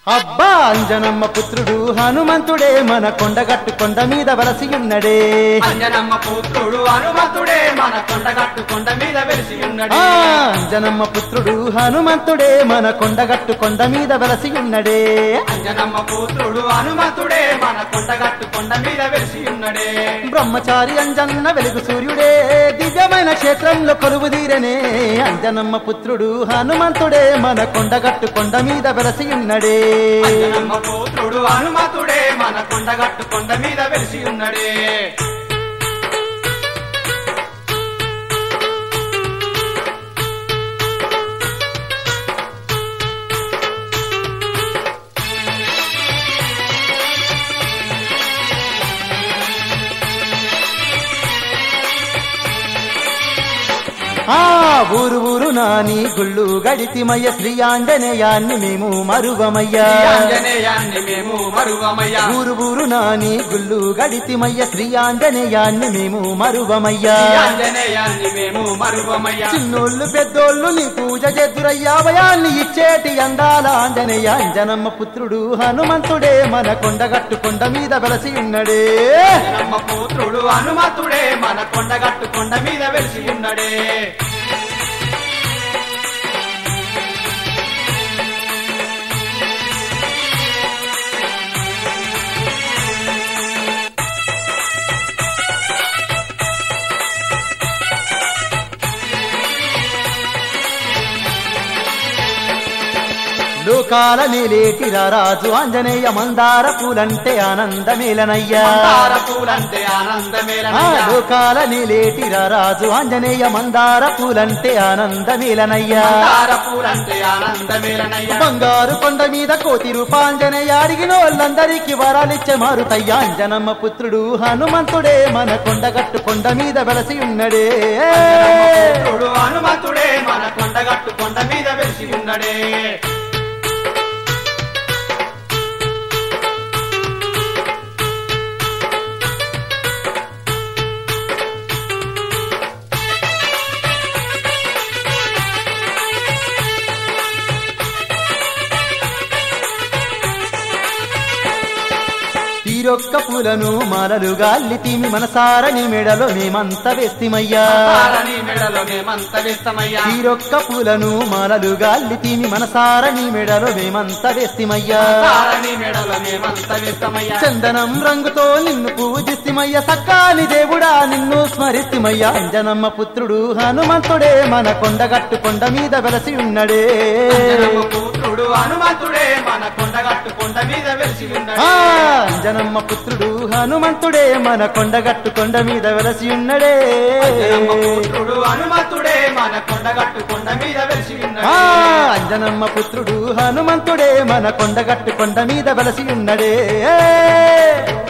అబ్బా అంజనమ్మ పుత్రుడు హనుమంతుడే మన కొండగట్టు కొండ మీద వలసి ఉన్నడే అంజనమ్మ పుత్రుడు హనుమంతుడే మన కొండగట్టు కొండ మీద వెలిసి ఉన్నడే ఆ అంజనమ్మ పుత్రుడు హనుమంతుడే మన కొండగట్టు కొండ మీద వెలసి ఉన్నడే అంజనమ్మ పుత్రుడు హనుమంతుడే మన కొండగట్టు కొండ మీద వెలిసి ఉన్నడే బ్రహ్మచారి అంజన్న వెలుగు సూర్యుడే దివ్యమైన క్షేత్రంలో కొలువు తీరనే అంజనమ్మ పుత్రుడు హనుమంతుడే మన కొండగట్టు కొండ మీద వెలసి ఉన్నడే అంజనమ్మ పుత్రుడు హనుమంతుడే మన కొండగట్టు కొండ మీద వెలిసి ఉన్నడే ఆ ఊరు ఊరు నాని గుళ్ళు గడితిమయ్య శ్రీ ఆంజనేయాన్ని మేము మరువమయ్యా ఈ ఆంజనేయాన్ని మేము మరువమయ్యా ఊరు ఊరు నాని గుళ్ళు గడితిమయ్య శ్రీ ఆంజనేయాన్ని మేము మరువమయ్యా ఈ ఆంజనేయాన్ని మేము మరువమయ్యా చిన్నోళ్ళు పెద్దోళ్ళు నీ పూజ చేతురయ్యా భయాన్ని ఇచ్చేటి అందాల ఆంజనేయ అంజనమ్మ పుత్రుడు హనుమంతుడే మన కొండగట్టు కొండ మీద వెలసి ఉన్నడే అంజనమ్మ పుత్రుడు హనుమంతుడే మన కొండగట్టు కొండ మీద వెలిసి ఉన్నడే లోకాల నేలేటి రారాజు ఆంజనేయ మందార పూలంటే ఆనందమేలనయ్యా మందార పూలంటే ఆ ఆనందమేలనయ్యా లోకాల నేలేటి రారాజు ఆంజనేయ మందార పూలంటే ఆనందమేలనయ్యా మందార పూలంటే ఆనందమేలనయ్యా బంగారు కొండ మీద కోతి రూపాంజనేయ అడిగిన వాళ్ళందరికీ వరాలిచ్చే మారుతయ్యా అంజనమ్మ పుత్రుడు హనుమంతుడే మన కొండగట్టు కొండ మీద వెలసి ఉన్నడే పుత్రుడు హనుమంతుడే మన కొండగట్టు కొండ మీద వెలిసి ఉన్నడే తీరొక్క పూలను మాలలు గాల్లి తీమి మనసారని మెడలో మేమంత వేస్తిమయ్యా తారని మెడలో మేమంత వేస్తామయ్యా తీరొక్క పూలను మాలలు గాల్లి తీమి మనసారని మెడలో మేమంత వేస్తిమయ్యా తారని మెడలో మేమంత వేస్తామయ్యా చందనం రంగుతో నిన్ను పూజిస్తిమయ్య సక్కాని దేవుడా నిన్ను స్మరిస్తిమయ్య అంజనమ్మ పుత్రుడు హనుమంతుడే మన కొండగట్టు కొండ మీద వెలసి ఉన్నడే అంజనమ్మ పుత్రుడు హనుమంతుడే మన కొండగట్టు కొండ మీద వెలిసి ఉన్నడే ఆ అంజనమ్మ పుత్రుడు హనుమంతుడే మన కొండగట్టు కొండ మీద వెలసి ఉన్నడే అంజనమ్మ పుత్రుడు హనుమంతుడే మన కొండగట్టు కొండ మీద వెలిసి ఆ ఉన్నడే అంజనమ్మ పుత్రుడు హనుమంతుడే మన కొండగట్టు కొండ మీద వెలసి ఉన్నడే